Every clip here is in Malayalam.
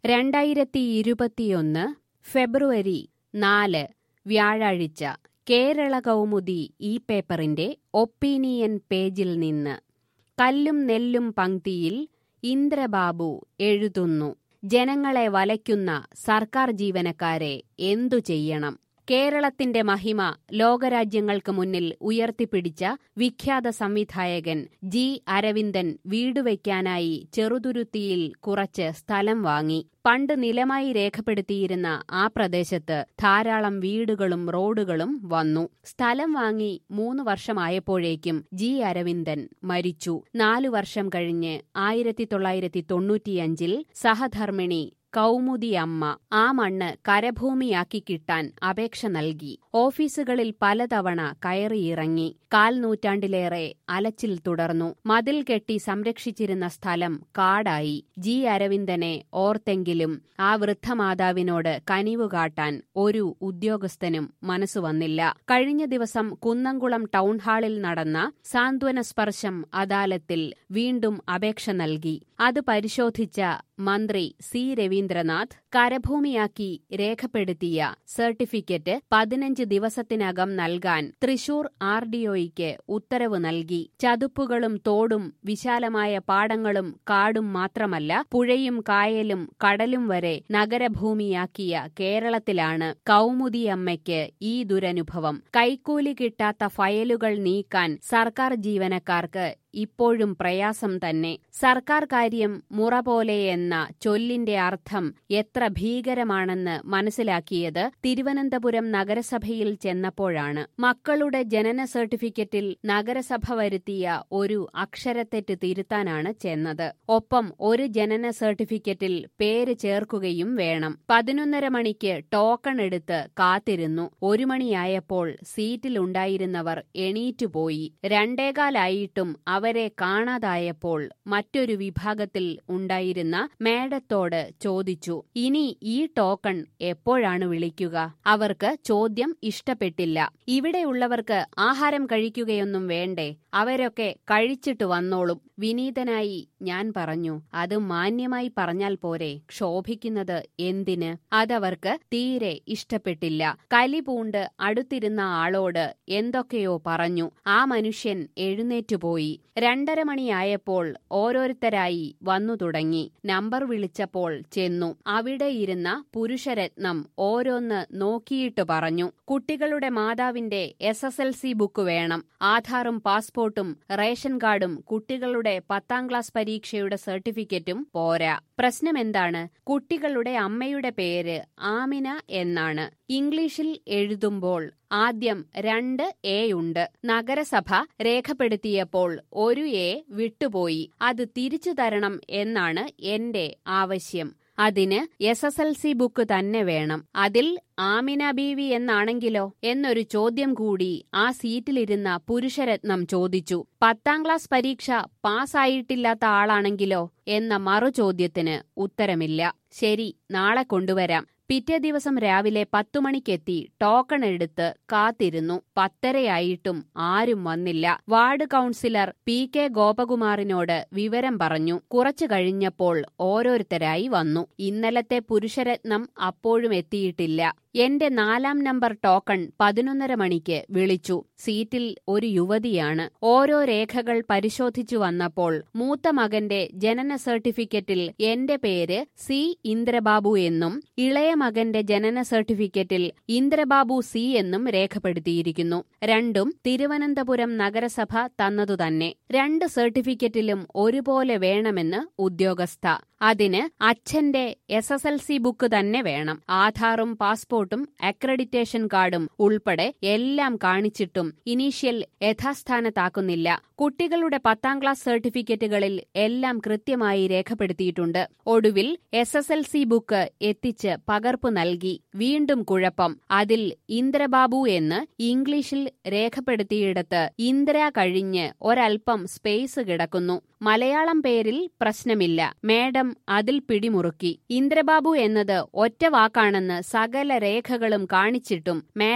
രണ്ടായിരത്തി ഇരുപത്തിയൊന്ന് ഫെബ്രുവരി നാല് വ്യാഴാഴ്ച കേരള കൗമുദി ഈ പേപ്പറിന്റെ ഒപ്പീനിയൻ പേജിൽ നിന്ന് കല്ലും നെല്ലും പങ്ക്തിയിൽ ഇന്ദ്രബാബു എഴുതുന്നു ജനങ്ങളെ വലയ്ക്കുന്ന സർക്കാർ ജീവനക്കാരെ എന്തു ചെയ്യണം കേരളത്തിന്റെ മഹിമ ലോകരാജ്യങ്ങൾക്ക് മുന്നിൽ ഉയർത്തിപ്പിടിച്ച വിഖ്യാത സംവിധായകൻ ജി അരവിന്ദൻ വീടുവയ്ക്കാനായി ചെറുതുരുത്തിയിൽ കുറച്ച് സ്ഥലം വാങ്ങി പണ്ട് നിലമായി രേഖപ്പെടുത്തിയിരുന്ന ആ പ്രദേശത്ത് ധാരാളം വീടുകളും റോഡുകളും വന്നു സ്ഥലം വാങ്ങി മൂന്ന് വർഷമായപ്പോഴേക്കും ജി അരവിന്ദൻ മരിച്ചു നാലു വർഷം കഴിഞ്ഞ് ആയിരത്തി തൊള്ളായിരത്തി തൊണ്ണൂറ്റിയഞ്ചിൽ സഹധർമ്മിണി കൗമുദി അമ്മ ആ മണ്ണ് കരഭൂമിയാക്കി കിട്ടാൻ അപേക്ഷ നൽകി ഓഫീസുകളിൽ പലതവണ കയറിയിറങ്ങി കാൽ നൂറ്റാണ്ടിലേറെ അലച്ചിൽ തുടർന്നു മതിൽ കെട്ടി സംരക്ഷിച്ചിരുന്ന സ്ഥലം കാടായി ജി അരവിന്ദനെ ഓർത്തെങ്കിലും ആ വൃദ്ധമാതാവിനോട് കനിവ് കാട്ടാൻ ഒരു ഉദ്യോഗസ്ഥനും മനസ്സു വന്നില്ല കഴിഞ്ഞ ദിവസം കുന്നംകുളം ടൗൺഹാളിൽ നടന്ന സാന്ത്വന സ്പർശം അദാലത്തിൽ വീണ്ടും അപേക്ഷ നൽകി അത് പരിശോധിച്ച മന്ത്രി സി രവീന്ദ്രനാഥ് കരഭൂമിയാക്കി രേഖപ്പെടുത്തിയ സർട്ടിഫിക്കറ്റ് പതിനഞ്ച് ദിവസത്തിനകം നൽകാൻ തൃശൂർ ആർ ഡിഒയ്ക്ക് ഉത്തരവ് നൽകി ചതുപ്പുകളും തോടും വിശാലമായ പാടങ്ങളും കാടും മാത്രമല്ല പുഴയും കായലും കടലും വരെ നഗരഭൂമിയാക്കിയ കേരളത്തിലാണ് കൗമുദിയമ്മയ്ക്ക് ഈ ദുരനുഭവം കൈക്കൂലി കിട്ടാത്ത ഫയലുകൾ നീക്കാൻ സർക്കാർ ജീവനക്കാർക്ക് ഇപ്പോഴും പ്രയാസം തന്നെ സർക്കാർ കാര്യം മുറ പോലെ എന്ന ചൊല്ലിന്റെ അർത്ഥം എത്ര ഭീകരമാണെന്ന് മനസ്സിലാക്കിയത് തിരുവനന്തപുരം നഗരസഭയിൽ ചെന്നപ്പോഴാണ് മക്കളുടെ ജനന സർട്ടിഫിക്കറ്റിൽ നഗരസഭ വരുത്തിയ ഒരു അക്ഷരത്തെറ്റ് തിരുത്താനാണ് ചെന്നത് ഒപ്പം ഒരു ജനന സർട്ടിഫിക്കറ്റിൽ പേര് ചേർക്കുകയും വേണം പതിനൊന്നര മണിക്ക് ടോക്കൺ എടുത്ത് കാത്തിരുന്നു ഒരു മണിയായപ്പോൾ സീറ്റിലുണ്ടായിരുന്നവർ എണീറ്റുപോയി രണ്ടേകാലായിട്ടും അവരെ കാണാതായപ്പോൾ മറ്റൊരു വിഭാഗത്തിൽ ഉണ്ടായിരുന്ന മേഡത്തോട് ചോദിച്ചു ഇനി ഈ ടോക്കൺ എപ്പോഴാണ് വിളിക്കുക അവർക്ക് ചോദ്യം ഇഷ്ടപ്പെട്ടില്ല ഇവിടെയുള്ളവർക്ക് ആഹാരം കഴിക്കുകയൊന്നും വേണ്ടേ അവരൊക്കെ കഴിച്ചിട്ട് വന്നോളും വിനീതനായി ഞാൻ പറഞ്ഞു അത് മാന്യമായി പറഞ്ഞാൽ പോരെ ക്ഷോഭിക്കുന്നത് എന്തിന് അതവർക്ക് തീരെ ഇഷ്ടപ്പെട്ടില്ല കലിപൂണ്ട് അടുത്തിരുന്ന ആളോട് എന്തൊക്കെയോ പറഞ്ഞു ആ മനുഷ്യൻ എഴുന്നേറ്റുപോയി രണ്ടര മണിയായപ്പോൾ ഓരോരുത്തരായി വന്നു തുടങ്ങി നമ്പർ വിളിച്ചപ്പോൾ ചെന്നു അവിടെ ഇരുന്ന പുരുഷരത്നം ഓരോന്ന് നോക്കിയിട്ട് പറഞ്ഞു കുട്ടികളുടെ മാതാവിന്റെ S S L C book വേണം ആധാറും പാസ്പോർട്ടും റേഷൻ കാർഡും കുട്ടികളുടെ പത്താം ക്ലാസ് പരീക്ഷയുടെ സർട്ടിഫിക്കറ്റും പോരാ പ്രശ്നം എന്താണ് കുട്ടികളുടെ അമ്മയുടെ പേര് ആമിന എന്നാണ് ഇംഗ്ലീഷിൽ എഴുതുമ്പോൾ ആദ്യം രണ്ട് എ ഉണ്ട് നഗരസഭ രേഖപ്പെടുത്തിയപ്പോൾ ഒരു എ വിട്ടുപോയി അത് തിരിച്ചു തരണം എന്നാണ് എന്റെ ആവശ്യം അതിന് S S L C book തന്നെ വേണം അതിൽ ആമിന ബീവി എന്നാണെങ്കിലോ എന്നൊരു ചോദ്യം കൂടി ആ സീറ്റിലിരുന്ന പുരുഷരത്നം ചോദിച്ചു പത്താം ക്ലാസ് പരീക്ഷ പാസ്സായിട്ടില്ലാത്ത ആളാണെങ്കിലോ എന്ന മറുചോദ്യത്തിന് ഉത്തരമില്ല ശരി നാളെ കൊണ്ടുവരാം പിറ്റേ ദിവസം രാവിലെ പത്തു മണിക്കെത്തി ടോക്കൺ എടുത്ത് കാത്തിരുന്നു പത്തരയായിട്ടും ആരും വന്നില്ല വാർഡ് കൌൺസിലർ പി കെ ഗോപകുമാറിനോട് വിവരം പറഞ്ഞു കുറച്ചു കഴിഞ്ഞപ്പോൾ ഓരോരുത്തരായി വന്നു ഇന്നലത്തെ പുരുഷരത്നം അപ്പോഴും എത്തിയിട്ടില്ല എന്റെ നാലാം നമ്പർ ടോക്കൺ പതിനൊന്നര മണിക്ക് വിളിച്ചു സീറ്റിൽ ഒരു യുവതിയാണ് ഓരോ രേഖകൾ പരിശോധിച്ചു വന്നപ്പോൾ മൂത്ത മകന്റെ ജനന സർട്ടിഫിക്കറ്റിൽ എന്റെ പേര് സി ഇന്ദ്രബാബു എന്നും ഇളയ മകന്റെ ജനന സർട്ടിഫിക്കറ്റിൽ ഇന്ദ്രബാബു സി എന്നും രേഖപ്പെടുത്തിയിരിക്കുന്നു രണ്ടും തിരുവനന്തപുരം നഗരസഭ തന്നതുതന്നെ രണ്ട് സർട്ടിഫിക്കറ്റിലും ഒരുപോലെ വേണമെന്ന് ഉദ്യോഗസ്ഥ അതിന് അച്ഛന്റെ S S L C book തന്നെ വേണം ആധാറും പാസ്പോർട്ടും അക്രഡിറ്റേഷൻ കാർഡും ഉൾപ്പെടെ എല്ലാം കാണിച്ചിട്ടും ഇനീഷ്യൽ യഥാസ്ഥാനത്താക്കുന്നില്ല കുട്ടികളുടെ പത്താം ക്ലാസ് സർട്ടിഫിക്കറ്റുകളിൽ എല്ലാം കൃത്യമായി രേഖപ്പെടുത്തിയിട്ടുണ്ട് ഒടുവിൽ S S L C book എത്തിച്ച് പകർപ്പ് നൽകി വീണ്ടും കുഴപ്പം അതിൽ ഇന്ദ്രബാബു എന്ന് ഇംഗ്ലീഷിൽ രേഖപ്പെടുത്തിയിടത്ത് ഇന്ദിര കഴിഞ്ഞ് ഒരൽപ്പം സ്പേസ് കിടക്കുന്നു മലയാളം പേരിൽ പ്രശ്നമില്ല മേഡം അതിൽ പിടിമുറുക്കി ഇന്ദ്രബാബു എന്നത് ഒറ്റ വാക്കാണെന്ന് സകല രേഖകളും കാണിച്ചിട്ടും മാഡം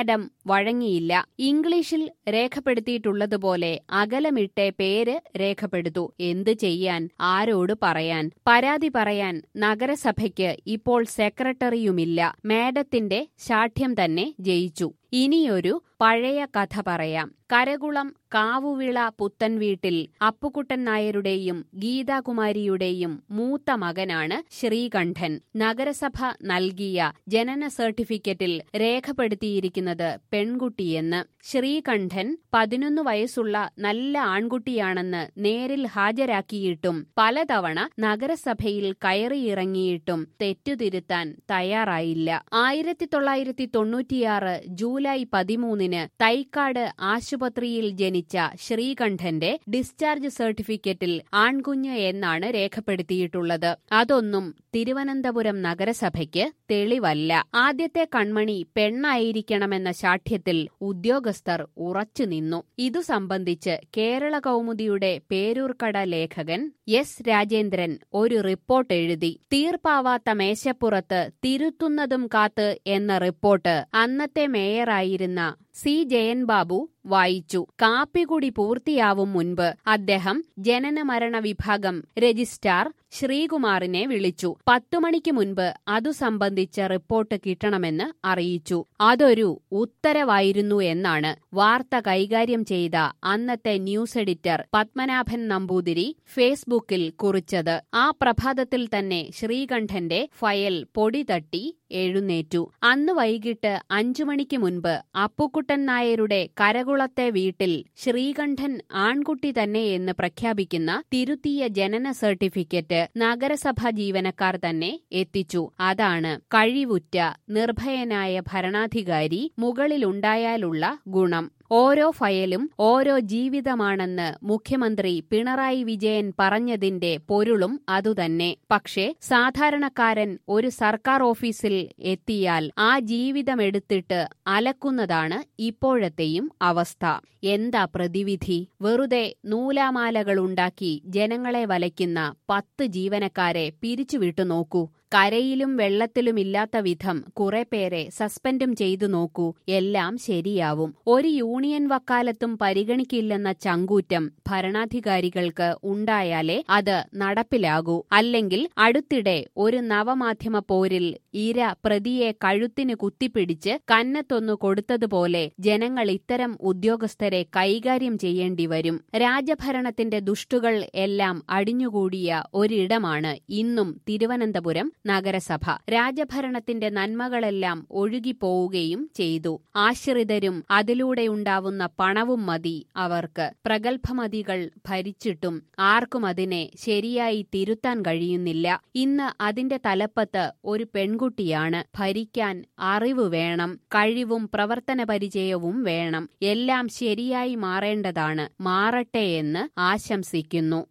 വഴങ്ങിയില്ല ഇംഗ്ലീഷിൽ രേഖപ്പെടുത്തിയിട്ടുള്ളതുപോലെ അകലമിട്ടെ പേര് രേഖപ്പെടുത്തു എന്തു ചെയ്യാൻ ആരോട് പറയാൻ പരാതി പറയാൻ നഗരസഭയ്ക്ക് ഇപ്പോൾ സെക്രട്ടറിയുമില്ല മേഡത്തിന്റെ ശാഠ്യം തന്നെ ജയിച്ചു ഇനിയൊരു പഴയ കഥ പറയാം കരകുളം കാവുവിള പുത്തൻ വീട്ടിൽ അപ്പുക്കുട്ടൻ നായരുടെയും ഗീതാകുമാരിയുടെയും മൂത്ത മകനാണ് ശ്രീകണ്ഠൻ നഗരസഭ നൽകിയ ജനന സർട്ടിഫിക്കറ്റിൽ രേഖപ്പെടുത്തിയിരിക്കുന്നത് പെൺകുട്ടിയെന്ന് ശ്രീകണ്ഠൻ പതിനൊന്ന് വയസ്സുള്ള നല്ല ആൺകുട്ടിയാണെന്ന് നേരിൽ ഹാജരാക്കിയിട്ടും പലതവണ നഗരസഭയിൽ കയറിയിറങ്ങിയിട്ടും തെറ്റുതിരുത്താൻ തയ്യാറായില്ല ആയിരത്തി തൊള്ളായിരത്തി തൊണ്ണൂറ്റിയാറ് ജൂലൈ പതിമൂന്നിന് തൈക്കാട് ആശുപത്രിയിൽ ജനിച്ച ശ്രീകണ്ഠന്റെ ഡിസ്ചാർജ് സർട്ടിഫിക്കറ്റിൽ ആൺകുഞ്ഞ് എന്നാണ് രേഖപ്പെടുത്തിയിട്ടുള്ളത് അതൊന്നും തിരുവനന്തപുരം നഗരസഭയ്ക്ക് തെളിവല്ല ആദ്യത്തെ കൺമണി പെണ്ണായിരിക്കണമെന്ന ശാഠ്യത്തിൽ ഉദ്യോഗസ്ഥർ ഉറച്ചുനിന്നു ഇതു സംബന്ധിച്ച് കേരള കൗമുദിയുടെ പേരൂർക്കട ലേഖകൻ എസ് രാജേന്ദ്രൻ ഒരു റിപ്പോർട്ട് എഴുതി തീർപ്പാവാത്ത മേശപ്പുറത്ത് തിരുത്തുന്നതും കാത്ത് എന്ന റിപ്പോർട്ട് അന്നത്തെ മേയറായിരുന്ന സി ജയൻ ബാബു വായിച്ചു കാപ്പികുടി പൂർത്തിയാവും മുൻപ് അദ്ദേഹം ജനന മരണ വിഭാഗം രജിസ്ട്രാർ ശ്രീകുമാറിനെ വിളിച്ചു പത്തു മണിക്ക് മുൻപ് അതു സംബന്ധിച്ച റിപ്പോർട്ട് കിട്ടണമെന്ന് അറിയിച്ചു അതൊരു ഉത്തരവായിരുന്നു എന്നാണ് വാർത്ത കൈകാര്യം ചെയ്ത അന്നത്തെ ന്യൂസ് എഡിറ്റർ പത്മനാഭൻ നമ്പൂതിരി ഫേസ്ബുക്കിൽ കുറിച്ചത് ആ പ്രഭാതത്തിൽ തന്നെ ശ്രീകണ്ഠന്റെ ഫയൽ പൊടി തട്ടി എഴുന്നേറ്റു അന്ന് വൈകിട്ട് അഞ്ചു മണിക്ക് മുൻപ് അപ്പുക്കുട്ടൻ നായരുടെ കരകുളത്തെ വീട്ടിൽ ശ്രീകണ്ഠൻ ആൺകുട്ടി തന്നെയെന്ന് പ്രഖ്യാപിക്കുന്ന തിരുത്തിയ ജനന സർട്ടിഫിക്കറ്റ് നഗരസഭാ ജീവനക്കാർ തന്നെ എത്തിച്ചു അതാണ് കഴിവുറ്റ നിർഭയനായ ഭരണാധികാരി മുകളിലുണ്ടായാലുള്ള ഗുണം ഓരോ ഫയലും ഓരോ ജീവിതമാണെന്ന് മുഖ്യമന്ത്രി പിണറായി വിജയൻ പറഞ്ഞതിന്റെ പൊരുളും അതുതന്നെ പക്ഷേ സാധാരണക്കാരൻ ഒരു സർക്കാർ ഓഫീസിൽ എത്തിയാൽ ആ ജീവിതമെടുത്തിട്ട് അലക്കുന്നതാണ് ഇപ്പോഴത്തെയും അവസ്ഥ എന്താ പ്രതിവിധി വെറുതെ നൂലാമാലകളുണ്ടാക്കി ജനങ്ങളെ വലയ്ക്കുന്ന പത്ത് ജീവനക്കാരെ പിരിച്ചുവിട്ടു നോക്കൂ കരയിലും വെള്ളത്തിലുമില്ലാത്ത വിധം കുറെ പേരെ സസ്പെൻഡും ചെയ്തു നോക്കൂ എല്ലാം ശരിയാവും ഒരു യൂണിയൻ വക്കാലത്തും പരിഗണിക്കില്ലെന്ന ചങ്കൂറ്റം ഭരണാധികാരികൾക്ക് ഉണ്ടായാലേ അത് നടപ്പിലാകൂ അല്ലെങ്കിൽ അടുത്തിടെ ഒരു നവമാധ്യമ പോരിൽ ഇര പ്രതിയെ കഴുത്തിന് കുത്തിപ്പിടിച്ച് കന്നത്തൊന്നു കൊടുത്തതുപോലെ ജനങ്ങൾ ഇത്തരം ഉദ്യോഗസ്ഥരെ കൈകാര്യം ചെയ്യേണ്ടി വരും രാജഭരണത്തിന്റെ ദുഷ്ടുകൾ എല്ലാം അടിഞ്ഞുകൂടിയ ഒരിടമാണ് ഇന്നും തിരുവനന്തപുരം നഗരസഭ രാജഭരണത്തിന്റെ നന്മകളെല്ലാം ഒഴുകിപ്പോവുകയും ചെയ്തു ആശ്രിതരും അതിലൂടെയുണ്ടാവുന്ന പണവും മതി അവർക്ക് പ്രഗത്ഭമതികൾ ഭരിച്ചിട്ടും ആർക്കും അതിനെ ശരിയായി തിരുത്താൻ കഴിയുന്നില്ല ഇന്ന് അതിന്റെ തലപ്പത്ത് ഒരു പെൺകുട്ടിയാണ് ഭരിക്കാൻ അറിവ് വേണം കഴിവും പ്രവർത്തന പരിചയവും വേണം എല്ലാം ശരിയായി മാറേണ്ടതാണ് മാറട്ടെ എന്ന് ആശംസിക്കുന്നു